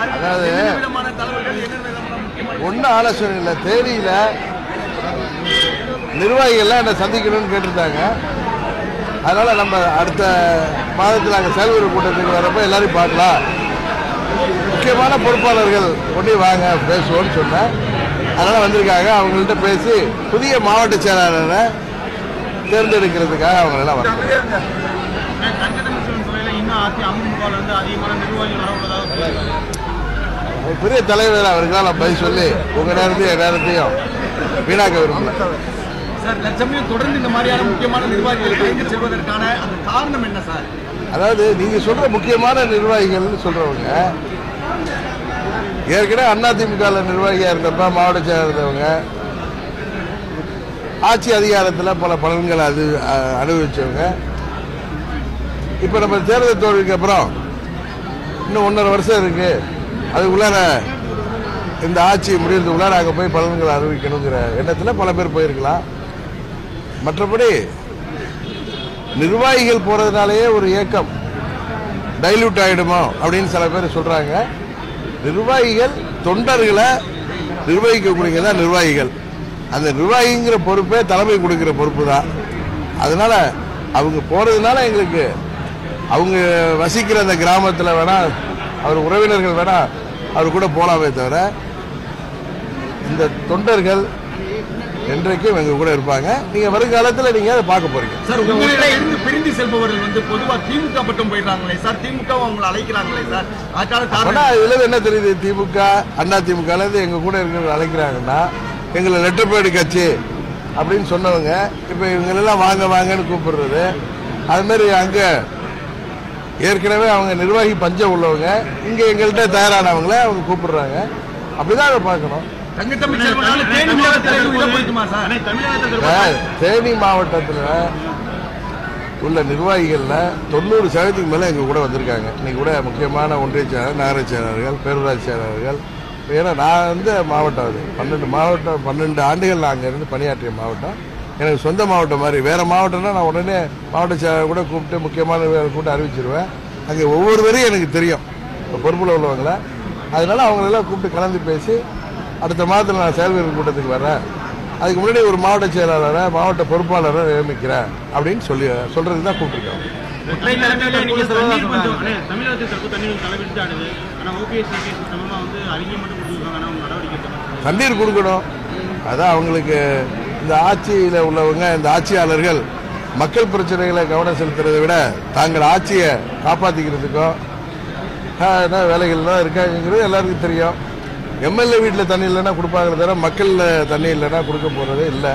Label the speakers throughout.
Speaker 1: அதாவது
Speaker 2: என்னென்ன விதமான தலைவர்கள் என்னென்ன விதமான முக்கியமான
Speaker 1: ஒன்றும் ஆலோசனை இல்லை தேனியில் நிர்வாகிகள்லாம் என்னை சந்திக்கணும்னு கேட்டிருந்தாங்க அதனால நம்ம அடுத்த மாதத்தில் அங்கே செயல்முறை கூட்டத்துக்கு வரப்போ எல்லாரையும் பார்க்கலாம் முக்கியமான பொறுப்பாளர்கள் கொண்டு வாங்க பேசுவோம்னு சொன்னேன் அதனால வந்திருக்காங்க அவங்கள்ட்ட பேசி புதிய மாவட்ட செயலாளரை தேர்ந்தெடுக்கிறதுக்காக அவங்களெல்லாம் வராங்க
Speaker 2: கட்டணம் துறையில இன்னும் அதி அதிமுக வந்து அதிகமான நிர்வாகிகள் வர உள்ளதாக
Speaker 1: ஒரு பெரிய தலைவர் அவருக்கெல்லாம் நான் பதில் சொல்லி உங்க நேரத்தையும் என் நேரத்தையும் வீணாக்க விரும்பல
Speaker 2: சார் லட்சமையும் தொடர்ந்து இந்த மாதிரியான முக்கியமான நிர்வாகிகள் கலைந்து செல்வதற்கான அந்த காரணம் என்ன சார்
Speaker 1: அதாவது நீங்க சொல்ற முக்கியமான நிர்வாகிகள்னு சொல்றவங்க ஏற்கனவே அதிமுக நிர்வாகியா இருந்தப்ப மாவட்ட செயலர் இருந்தவங்க ஆட்சி அதிகாரத்தில் பல பலன்களை அது அ- அனுபவிச்சவங்க இப்போ நம்ம தேர்தல் தோல்விக்கு அப்புறம் இன்னும் ஒன்றரை வருஷம் இருக்கு அதுக்குள்ளார இந்த ஆட்சி முடியறதுக்குள்ளார அங்கே போய் பலன்களை அறிவிக்கணுங்கிற எண்ணத்தில் பல பேர் போயிருக்கலாம் மற்றபடி நிர்வாகிகள் போறதுனாலேயே ஒரு ஏக்கம் டைல்யூட் ஆயிடுமோ அப்படின்னு சில பேர் சொல்றாங்க நிர்வாகிகள் தொண்டர்களை நிர்வகிக்கக்கூடியவங்க தான் நிர்வாகிகள் அந்த நிர்வாகிங்கிற பொறுப்பே தலைமை கொடுக்கிற பொறுப்பு தான் அதனால அவங்க போறதுனால எங்களுக்கு அவங்க வசிக்கிற அந்த கிராமத்தில் வேணா அவர் உறவினர்கள் வேணா அவர் கூட போலாமே தவிர இந்த தொண்டர்கள் என்றைக்கும் எங்க கூட இருப்பாங்க நீங்க வருங்காலத்தில் நீங்க அதை பார்க்க போறீங்க
Speaker 2: சார் உங்களிடம் இருந்து பிரிந்து செல்பவர்கள் வந்து பொதுவா திமுக மட்டும் போயிடுறாங்களே சார் திமுக அவங்களை அழைக்கிறாங்களே சார் அதுக்கான
Speaker 1: ஆனா
Speaker 2: காரணம்
Speaker 1: இதுல இருந்து என்ன தெரியுது திமுக அண்ணா திமுக ல இருந்து எங்க கூட இருக்கிறவங்க அழைக்கிறாங்கன்னா எங்களை லெட்டர்பேடு கட்சி அப்படின்னு சொன்னவங்க இப்ப இவங்க எல்லாம் வாங்க வாங்கன்னு கூப்பிடுறது அது மாதிரி அங்க ஏற்கனவே அவங்க நிர்வாகி பஞ்சம் உள்ளவங்க இங்க எங்கள்கிட்ட தயாரானவங்கள அவங்க கூப்பிடுறாங்க அப்படிதான் அதை பார்க்கணும்
Speaker 2: தங்கத்தம்பி செல்வனால தேனி மாவட்டத்தில் உள்ள போயிட்டுமா சார்
Speaker 1: இப்ப தேனி மாவட்டத்தில் உள்ள நிர்வாகிகள்ல தொண்ணூறு சதவீதத்துக்கு மேல எங்க கூட வந்திருக்காங்க இன்னைக்கு கூட முக்கியமான ஒன்றிய செயலாளர் நகர செயலாளர்கள் பேரூராட்சி செயலாளர்கள் ஏன்னா நான் வந்து மாவட்டம் அது பன்னெண்டு மாவட்டம் பன்னெண்டு ஆண்டுகள் நான் அங்க இருந்து பணியாற்றிய மாவட்டம் எனக்கு சொந்த மாவட்டம் மாதிரி வேற மாவட்டம்னா நான் உடனே மாவட்ட செயலாளர் கூட கூப்பிட்டு முக்கியமான வே- கூட்டம் அறிவிச்சிருவேன் அங்கே ஒவ்வொருவரையும் எனக்கு தெரியும் இப்போ பொறுப்பில் உள்ளவங்கள அதனால அவங்களெல்லாம் கூப்பிட்டு கலந்து பேசி அடுத்த மாதத்தில் நான் செயல்வீரர் கூட்டத்துக்கு வர்றேன் அதுக்கு முன்னாடி ஒரு மாவட்ட செயலாளரை மாவட்ட பொறுப்பாளரை நியமிக்கிறேன் அப்படின்னு சொல்லி சொல்றதுக்கு தான் கூப்பிட்டுருக்காங்க
Speaker 3: தமிழகத்தில் தற்போது தண்ணீர் தலைவிட்டு ஆடுது ஆனா ஓபிஎஸ் சமமா வந்து அறிக்கை மட்டும் கொடுத்துருக்காங்க ஆனா அவங்க நடவடிக்கை எடுக்கல.
Speaker 1: தண்ணீர் கொடுக்கணும் அதான் அவங்களுக்கு இந்த ஆட்சியில் உள்ளவங்க இந்த ஆட்சியாளர்கள் மக்கள் பிரச்சனைகளை கவனம் செலுத்துறதை விட தாங்கள் ஆட்சியை காப்பாற்றிக்கிறதுக்கும் என்ன வேலைகள்லாம் இருக்காங்கிறது எல்லாருக்கும் தெரியும் எம்எல்ஏ வீட்டில் தண்ணி இல்லைன்னா கொடுப்பாங்களே தவிர மக்கள் தண்ணி இல்லைன்னா கொடுக்க போகிறதே இல்லை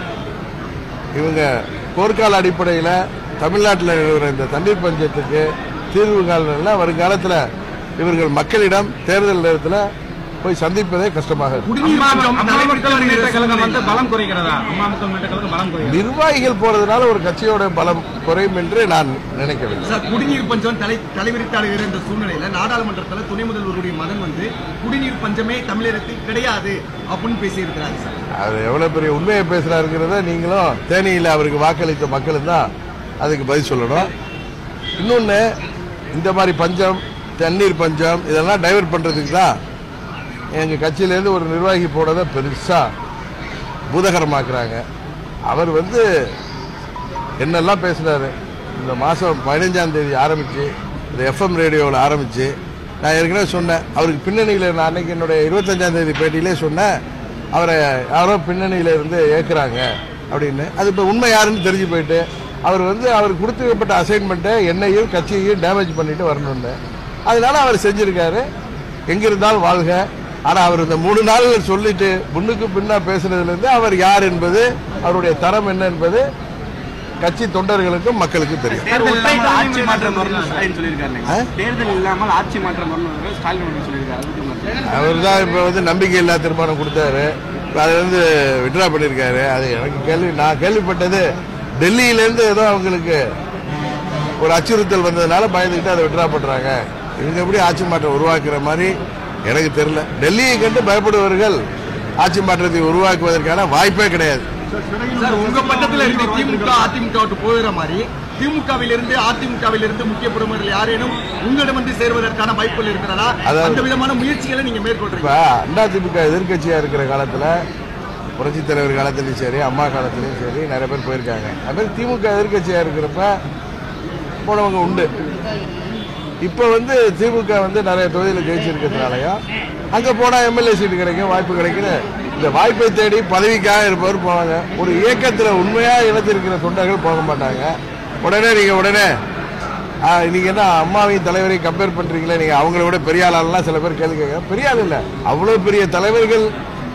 Speaker 1: இவங்க போர்க்கால அடிப்படையில் தமிழ்நாட்டில் நிலவுற இந்த தண்ணீர் பஞ்சத்துக்கு தீர்வு காலங்களில் வருங்காலத்தில் இவர்கள் மக்களிடம் தேர்தல் நேரத்தில் போய் சந்திப்பதே கஷ்டமாக இருக்கும்
Speaker 2: குடிநீர் பஞ்சம்
Speaker 3: அம்மா மக்கள் முன்னேற்ற கழகம் வந்து
Speaker 2: தலைவர்கள்
Speaker 3: பலம் குறைகிறதா அம்மா மக்கள் முன்னேற்ற கழகம் பலம் குறைகிறதா
Speaker 1: நிர்வாகிகள் போறதுனால ஒரு கட்சியோட பலம் குறையும் என்று நான் நினைக்கவில்லை
Speaker 2: சார் குடிநீர் பஞ்சம் தலை தலைவிரித்தாடுகிற இந்த சூழ்நிலையில நாடாளுமன்றத்தில் துணை முதல்வருடைய மகன் வந்து குடிநீர் பஞ்சமே தமிழகத்தில் கிடையாது அப்படின்னு பேசியிருக்கிறாரு சார்
Speaker 1: அவர் எவ்வளவு பெரிய உண்மையை பேசுறாருங்கிறத நீங்களும் தேனியில் அவருக்கு வாக்களித்த மக்களும் தான் அதுக்கு பதில் சொல்லணும் இன்னொன்று இந்த மாதிரி பஞ்சம் தண்ணீர் பஞ்சம் இதெல்லாம் டைவர்ட் பண்றதுக்கு தான் எங்கள் கட்சியிலேருந்து ஒரு நிர்வாகி போனதை பெருசாக பூதகரமாக்குறாங்க அவர் வந்து என்னெல்லாம் பேசுனாரு இந்த மாதம் பதினஞ்சாம் தேதி ஆரம்பித்து இந்த எஃப்எம் ரேடியோவில் ஆரம்பித்து நான் ஏற்கனவே சொன்னேன் அவருக்கு பின்னணியில் நான் அன்னைக்கு என்னுடைய இருபத்தஞ்சாம் தேதி பேட்டியிலே சொன்னேன் அவரை யாரோ பின்னணியில் இருந்து ஏற்கிறாங்க அப்படின்னு அது இப்போ உண்மை யாருன்னு தெரிஞ்சு போயிட்டு அவர் வந்து அவருக்கு கொடுத்துக்கப்பட்ட அசைன்மெண்ட்டை என்னையும் கட்சியையும் டேமேஜ் பண்ணிட்டு வரணும்னு அதனால அவர் செஞ்சிருக்காரு எங்கிருந்தாலும் வாழ்க ஆனா அவர் இந்த மூணு நாள் சொல்லிட்டு முன்னுக்கு பின்னா பேசுனதுல இருந்து அவர் யார் என்பது அவருடைய தரம் என்ன என்பது கட்சி தொண்டர்களுக்கும் மக்களுக்கும் தெரியும்
Speaker 4: தேர்தல் இல்லாமல் ஆட்சி மாற்றம் வரணும் ஸ்டாலின் சொல்லியிருக்காரு
Speaker 1: ஆ?
Speaker 4: தேர்தல் இல்லாமல் ஆட்சி மாற்றம் வரணும் ஸ்டாலின் அவர்கள் சொல்லியிருக்காரு அதை பத்தி உங்க
Speaker 1: அவர் தான் இப்போ வந்து நம்பிக்கை இல்லா தீர்மானம் கொடுத்தாரு இப்ப அதை வந்து விட்ரா பண்ணியிருக்காரு அது எனக்கு கேள்வி நான் கேள்விப்பட்டது டெல்லியிலேருந்து ஏதோ அவங்களுக்கு ஒரு அச்சுறுத்தல் வந்ததுனால பயந்துக்கிட்டு அதை விட்ரா பண்றாங்க இவங்க எப்படி ஆட்சி மாற்றம் உருவாக்குற மாதிரி எனக்கு தெரியல டெல்லியை கண்டு பயப்படுபவர்கள் ஆட்சி மாற்றத்தை உருவாக்குவதற்கான வாய்ப்பே கிடையாது
Speaker 2: சார் உங்க பக்கத்துல இருந்து திமுக அதிமுக விட்டு போகிற மாதிரி திமுகவிலிருந்து அதிமுகவிலிருந்து முக்கிய பிரமுகர்கள் யாரேனும் உங்களிடம் வந்து சேர்வதற்கான வாய்ப்புகள் இருக்கிறதா
Speaker 1: அதாவது-
Speaker 2: அந்த விதமான முயற்சிகளை நீங்க மேற்கொள்றீங்க
Speaker 1: இப்ப அதிமுக எதிர்க்கட்சியா இருக்கிற காலத்துல புரட்சி தலைவர் காலத்திலயும் சரி அம்மா காலத்திலயும் சரி நிறைய பேர் போயிருக்காங்க அது மாதிரி திமுக எதிர்க்கட்சியா இருக்கிறப்ப போனவங்க உண்டு இப்ப வந்து திமுக வந்து நிறைய தொகுதியில் ஜெயிச்சிருக்கிறதுனாலயும் அங்க போனா எம்எல்ஏ சீட்டு கிடைக்கும் வாய்ப்பு கிடைக்குது இந்த வாய்ப்பை தேடி பதவிக்காக இருப்பவர் போவாங்க ஒரு இயக்கத்துல உண்மையா இணைச்சிருக்கிற தொண்டர்கள் போக மாட்டாங்க உடனே நீங்க உடனே ஆ, நீங்க என்ன அம்மாவையும் தலைவரையும் கம்பேர் பண்றீங்களே நீங்க அவங்கள விட பெரிய ஆளெல்லாம் சில பேர் கேள்வி கேட்க பெரிய ஆள் இல்ல அவ்வளவு பெரிய தலைவர்கள்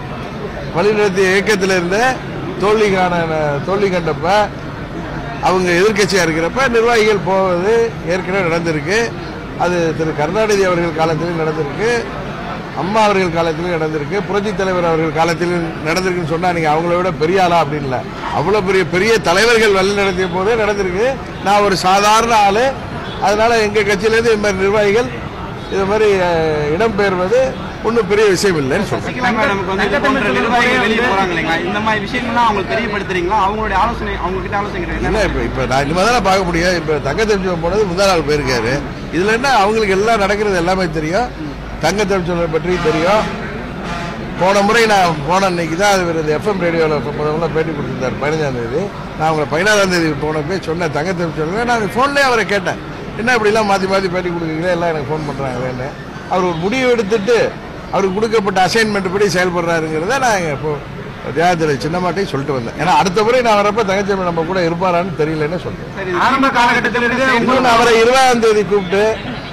Speaker 1: வழிநடத்திய இயக்கத்தில் இருந்த தோல்வி காண தோல்வி கண்டப்ப அவங்க எதிர்க்கட்சியா இருக்கிறப்ப நிர்வாகிகள் போவது ஏற்கனவே நடந்திருக்கு அது திரு கருணாநிதி அவர்கள் காலத்திலும் நடந்திருக்கு அம்மா அவர்கள் காலத்திலும் நடந்திருக்கு புரட்சி தலைவர் அவர்கள் காலத்திலும் நடந்திருக்குன்னு சொன்னா நீங்க அவங்கள விட பெரிய ஆளா அப்படின்னு இல்ல அவ்வளவு பெரிய பெரிய தலைவர்கள் வழி நடத்திய போதே நடந்திருக்கு நான் ஒரு சாதாரண ஆளு அதனால எங்க கட்சியிலேருந்து இந்த மாதிரி நிர்வாகிகள் இது மாதிரி அஹ், இடம்பெயர்வது ஒன்றும் பெரிய விஷயம் இல்லைன்னு சொல்றேன்
Speaker 4: நமக்கு வந்து இது போன்ற நிர்வாகிகள் வெளியே போறாங்க இல்லைங்களா இந்த மாதிரி விஷயங்கள்லாம் அவங்களுக்கு தெரியப்படுத்துறீங்களா அவங்களுடைய ஆலோசனை அவங்க கிட்ட ஆலோசனை
Speaker 1: என்ன
Speaker 4: கேட்டீங்கன்னா
Speaker 1: இப்ப இப்ப நான் இனிமே தானே பார்க்க முடியும் இப்ப தங்க தெரிஞ்சவன் போனது முந்தா நாள் போயிருக்காரு இதுல என்ன அவங்களுக்கு எல்லாம் நடக்கிறது எல்லாமே தெரியும் தங்க தெரிஞ்சவனை பற்றி தெரியும் போன முறை நான் போன அன்னைக்கு தான் அது இந்த எஃப்எம் ரேடியோவில் முதல்ல பேட்டி கொடுத்துருந்தார் பதினஞ்சாம் தேதி நான் அவங்களை பதினாறாம் தேதி போனப்பே சொன்னேன் தங்க தெரிஞ்சவங்க நான் ஃபோன்லேயே அவரை கேட்டேன் என்ன இப்படிலாம் மாற்றி மாற்றி பேட்டி கொடுக்குறீங்களே எல்லாம் எனக்கு ஃபோன் பண்ணுறாங்களேன்னு அவர் ஒரு முடிவு எடுத்துட்டு அவருக்கு கொடுக்கப்பட்ட அசைன்மெண்ட் படி செயல்படுறாருங்கிறத நான் இப்போ தியாகத்தில் சின்னமாட்டையும் சொல்லிட்டு வந்தேன் ஏன்னா அடுத்த முறை நான் வரப்ப தங்கச்சாமி நம்ம கூட இருப்பாரான்னு தெரியலன்னு சொல்றேன்
Speaker 4: சரி
Speaker 3: ஆரம்ப காலகட்டத்திலிருந்து
Speaker 1: இன்னொன்று அவரை இருபதாம் தேதி கூப்பிட்டு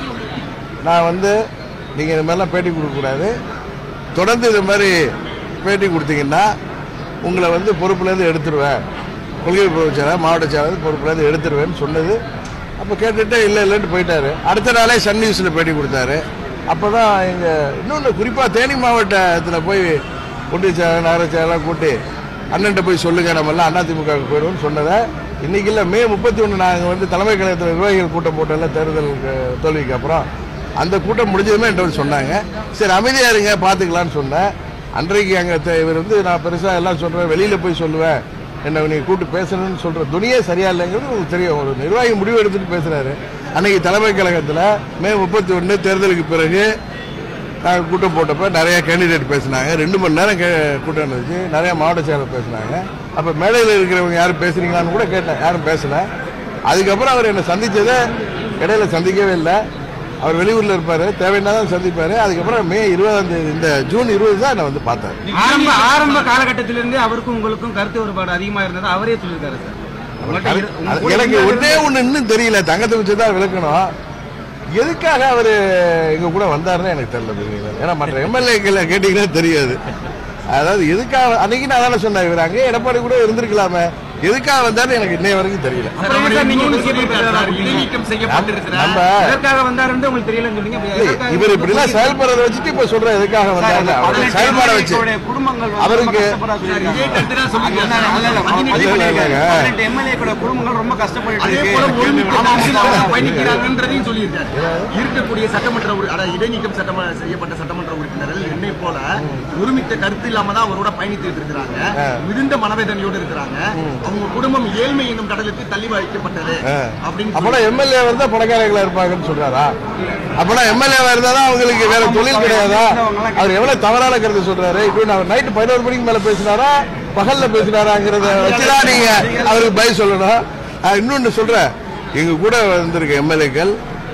Speaker 1: நான் வந்து நீங்க இந்த மாதிரிலாம் பேட்டி கொடுக்க கூடாது தொடர்ந்து இது மாதிரி பேட்டி கொடுத்தீங்கன்னா உங்களை வந்து பொறுப்புலேருந்து எடுத்துருவேன் கொள்கை பொறுப்பு செயலர் மாவட்ட செயலர் பொறுப்புலேருந்து எடுத்துருவேன்னு சொன்னது அப்போ கேட்டுட்டு இல்லை இல்லைன்னு போயிட்டாரு அடுத்த நாளே சன் நியூஸில் பேட்டி கொடுத்தாரு அப்போ தான் எங்கள் இன்னொன்று குறிப்பாக தேனி மாவட்டத்தில் போய் ஒன்றிய செயலர் நகர செயலர் கூட்டி அண்ணன்ட்ட போய் சொல்லுங்க நம்ம எல்லாம் அதிமுகவுக்கு போயிடுவோம்னு சொன்னதை இன்னைக்கு இல்லை மே முப்பத்தி ஒன்று நாங்கள் வந்து தலைமை கழகத்தில் நிர்வாகிகள் கூட்டம் போட்டோம்ல தேர்தல் அஹ், தோல்விக்கு அப்புறம் அந்த கூட்டம் முடிஞ்சதுமே என்கிட்ட வந்து சொன்னாங்க சரி அமைதியா இருங்க பார்த்துக்கலான்னு சொன்னேன் அன்றைக்கு அங்கே இவர் வந்து நான் பெருசாக எல்லாம் சொல்கிறேன் வெளியில் போய் சொல்லுவேன் என்ன நீங்க கூப்பிட்டு பேசணும்னு சொல்ற துணியே சரியா இல்லைங்கிறது உங்களுக்கு தெரியும் ஒரு நிர்வாகி முடிவு எடுத்துட்டு பேசுறாரு அன்னைக்கு தலைமை கழகத்தில் மே முப்பத்தி ஒன்று தேர்தலுக்கு பிறகு நாங்கள் கூட்டம் போட்டப்ப நிறைய கேண்டிடேட் பேசினாங்க ரெண்டு மணி நேரம் கே- கூட்டம் இருந்துச்சு நிறைய மாவட்ட செயலர் பேசினாங்க அப்போ மேடையில் இருக்கிறவங்க யாரும் பேசுறீங்களான்னு கூட கேட்டேன் யாரும் பேசல அதுக்கப்புறம் அவர் என்னை சந்திச்சதை இடையில சந்திக்கவே இல்லை அவர் வெளியூர்ல இருப்பாரு தேவைன்னா தான் சந்திப்பாரு அதுக்கப்புறம் மே இருபதாம் தேதி இந்த ஜூன் இருபது தான் நான் வந்து பார்த்தேன்
Speaker 3: ஆரம்ப ஆரம்ப காலகட்டத்திலிருந்து அவருக்கும் உங்களுக்கும் கருத்து வேறுபாடு அதிகமா இருந்தது அவரே சொல்லியிருக்காரு சார் உங்கள்ட்ட இரு- உங்க
Speaker 1: அது
Speaker 3: கூட
Speaker 1: எனக்கு
Speaker 3: இருந்தது-
Speaker 1: ஒன்னே ஒண்ணு இன்னும் தெரியல தங்கத்தை வச்சு தான் விளக்கணும் எதுக்காக அவரு எங்க கூட வந்தாருன்னு எனக்கு தெரியல புரியுதுங்களா? ஏன்னா மற்ற எம்எல்ஏக்களை கேட்டீங்கன்னா தெரியாது அதாவது எதுக்காக அன்னைக்கு நான் தானே சொன்னேன் இவர் அங்கே எடப்பாடி கூட இருந்திருக்கலாமே எதுக்காக வந்தாருன்னு எனக்கு இன்னைய வரைக்கும் தெரியல
Speaker 3: அப்புறம் ஏன் சார் நீங்க
Speaker 2: இன்னொரு
Speaker 3: முக்கிய
Speaker 2: சொல்லியிருக்காரு சார்,
Speaker 3: பொறுப்பு
Speaker 2: இடைநீக்கம் செய்யப்பட்டிருக்கிறார்
Speaker 1: நம்ம
Speaker 3: எதற்காக வந்தாருன்னு உங்களுக்கு தெரியலன்னு சொன்னீங்க அப்ப
Speaker 1: இல்ல,
Speaker 3: எதற்காக
Speaker 1: இவர் இப்படி எல்லாம் செயல்படுறத வச்சுட்டு இப்ப சொல்ற எதுக்காக வந்தாரு அவருடைய செயல்பாட வச்சு
Speaker 4: குடும்பங்கள் வந்து
Speaker 1: அவருக்கு-
Speaker 4: ரொம்ப கஷ்டப்பட
Speaker 2: இதே
Speaker 4: சொல்லியிருக்காங்க.
Speaker 2: கருத்து தான்
Speaker 4: அது வந்து
Speaker 2: சொல்லியிருக்காரு.
Speaker 4: இல்ல, இல்ல, அவர்
Speaker 2: பதினெட்டு
Speaker 4: பதிவு
Speaker 1: இல்ல, இல்ல,
Speaker 4: பண்ணியிருக்காரு.
Speaker 1: இல்ல.
Speaker 4: பதினெட்டு MLA க்களோட குடும்பங்கள் ரொம்ப கஷ்டப்பட்டு
Speaker 2: அதே
Speaker 4: இருக்கு.
Speaker 2: போல ஒருமித்த
Speaker 4: ஆமா,
Speaker 2: அரசியல்
Speaker 4: ஆமா, ஆமா.
Speaker 2: பயணிக்கிறாங்கன்றதையும் சொல்லியிருக்காரு இருக்கக்கூடிய சட்டமன்ற உறு- அதாவது இடைநீக்கம் சட்டம செய்யப்பட்ட சட்டமன்ற உறுப்பினர்கள் என்னை போல ஒருமித்த கருத்து இல்லாம தான் அவரோட பயணித்துட்டு இருக்கிறாங்க மிகுந்த மனவேதனையோடு இருக்கிறாங்க அவங்க குடும்பம் ஏழ்மை என்னும் கடலுக்கு தள்ளி வைக்கப்பட்டது அப்படின்னு
Speaker 1: அப்பனா எம்எல்ஏ இருந்தா பணக்காரங்களா இருப்பாங்கன்னு சொல்றாரா அப்பனா எம்எல்ஏ இருந்தா தான் அவங்களுக்கு வேற தொழில் கிடையாதா அவர் எவ்வளவு தவறான கருத்து சொல்றாரு இப்போ நான் நைட்டு பதினோரு மணிக்கு மேல பேசினாரா பகல்ல பேசினாராங்கிறத வச்சுதான் நீங்க அவருக்கு பதில் சொல்லணும் நான் இன்னொன்னு சொல்றேன் எங்க கூட வந்திருக்க எம்எல்ஏக்கள்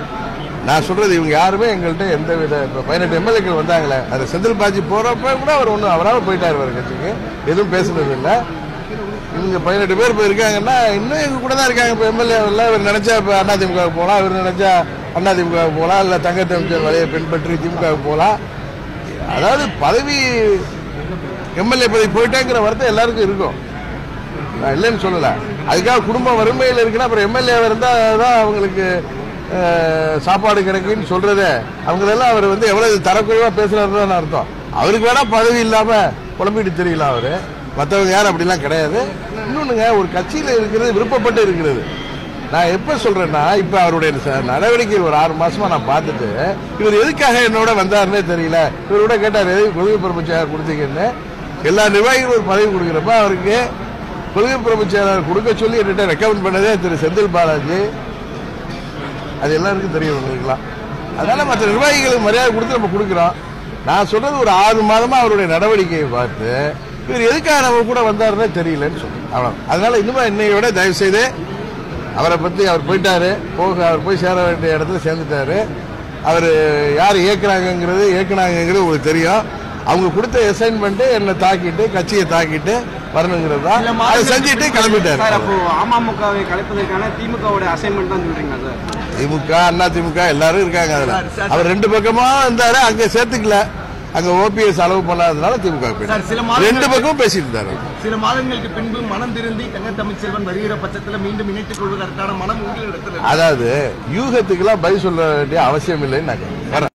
Speaker 1: நான் சொல்றது இவங்க யாருமே எங்கள்கிட்ட எந்த வித இப்ப பதினெட்டு எம்எல்ஏக்கள் வந்தாங்களே அது செந்தில் பாஜி போறப்ப கூட அவர் ஒன்றும் அவரால் போயிட்டாரு வேற கட்சிக்கு எதுவும் பேசுனது இல்லை இவங்க பதினெட்டு பேர் இப்போ இருக்காங்கன்னா இன்னும் எங்க கூட தான் இருக்காங்க இப்போ எம்எல்ஏ இல்லை இவர் நினைச்சா இப்போ அதிமுக போகலாம் இவர் நினைச்சா அதிமுக போகலாம் இல்லை தங்கத்தை அமைச்சர் வழியை பின்பற்றி திமுக போகலாம் அதாவது பதவி எம்எல்ஏ பதவி போயிட்டேங்கிற வருத்தம் எல்லாருக்கும் இருக்கும் நான் இல்லைன்னு சொல்லல அதுக்காக குடும்ப வறுமையில் இருக்குன்னா அப்புறம் எம்எல்ஏ இருந்தா தான் அவங்களுக்கு அஹ், சாப்பாடு கிடைக்குன்னு சொல்றதே அவங்களெல்லாம் அவர் வந்து எவ்வளவு தரக்குறைவா பேசுறாருன்னு அர்த்தம் அவருக்கு வேணா பதவி இல்லாம குழம்பிட்டு தெரியல அவரு மற்றவங்க யாரும் அப்படிலாம் கிடையாது இன்னொன்னுங்க ஒரு கட்சியில இருக்கிறது விருப்பப்பட்டு இருக்கிறது நான் எப்ப சொல்றேன்னா இப்ப அவருடைய ச- நடவடிக்கை ஒரு ஆறு மாசமா நான் பார்த்துட்டு இவர் எதுக்காக என்னோட வந்தாருன்னே தெரியல இவரோட கேட்டாரு எதுக்கு கொள்கை பொறுப்பு செயலர் கொடுத்தீங்கன்னு எல்லா நிர்வாகிகளும் ஒரு பதவி கொடுக்குறப்ப அவருக்கு கொள்கை பிரபு செயலாளர் கொடுக்க சொல்லி என்கிட்ட ரெக்கமெண்ட் பண்ணதே திரு செந்தில் பாலாஜி அது எல்லாருக்கும் தெரியும் இல்லைங்களா அதனால மற்ற நிர்வாகிகளுக்கு மரியாதை கொடுத்து நம்ம கொடுக்குறோம் நான் சொல்றது ஒரு ஆறு மாதமா அவருடைய நடவடிக்கையை பார்த்து இவர் எதுக்காக நம்ம கூட வந்தாருன்னே தெரியலன்னு சொல்றேன் அவ்வளோ அதனால இன்னுமா இன்னைய விட தயவு செய்து அவரை பத்தி அவர் போயிட்டாரு போக அவர் போய் சேர வேண்டிய இடத்துல சேர்ந்துட்டாரு அவர் யார் இயக்குறாங்கங்கிறது இயக்குனாங்கங்கிறது உங்களுக்கு தெரியும் அவங்க கொடுத்த அசைன்மெண்ட் என்னை தாக்கிட்டு கட்சியை தாக்கிட்டு வரணுங்கிறது தான் அதை செஞ்சுட்டு
Speaker 4: சார்
Speaker 1: கிளம்பிட்டாரு
Speaker 4: அப்போ அமமுகவை கலைப்பதற்கான திமுகவோட அசைன்மெண்ட் தான் சொல்றீங்களா சார்
Speaker 1: திமுக அண்ணா திமுக எல்லாரும் இருக்காங்க அதுல
Speaker 2: சார், சார்.
Speaker 1: அவர் ரெண்டு பக்கமா இருந்தாரு அங்க சேர்த்துக்கல அங்க ஓபிஎஸ் அளவு பண்ணாததுனால திமுக க்கு
Speaker 2: சார், சில
Speaker 1: போயிட்டாரு.
Speaker 2: மாதங்கள்
Speaker 1: ரெண்டு பக்கமும் பேசிட்டு இருந்தாரு
Speaker 2: சில மாதங்களுக்கு பின்பு மனம் திருந்தி தங்க தமிழ்ச்செல்வன் வருகிற பட்சத்துல மீண்டும் இணைத்துக் கொள்வதற்கான மனம் உங்களிடத்தில் இருக்கு.
Speaker 1: அதாவது யூகத்துக்கெல்லாம் பதில் சொல்ல வேண்டிய அவசியம் இல்லைன்னு நான் கேட்கிறேன்.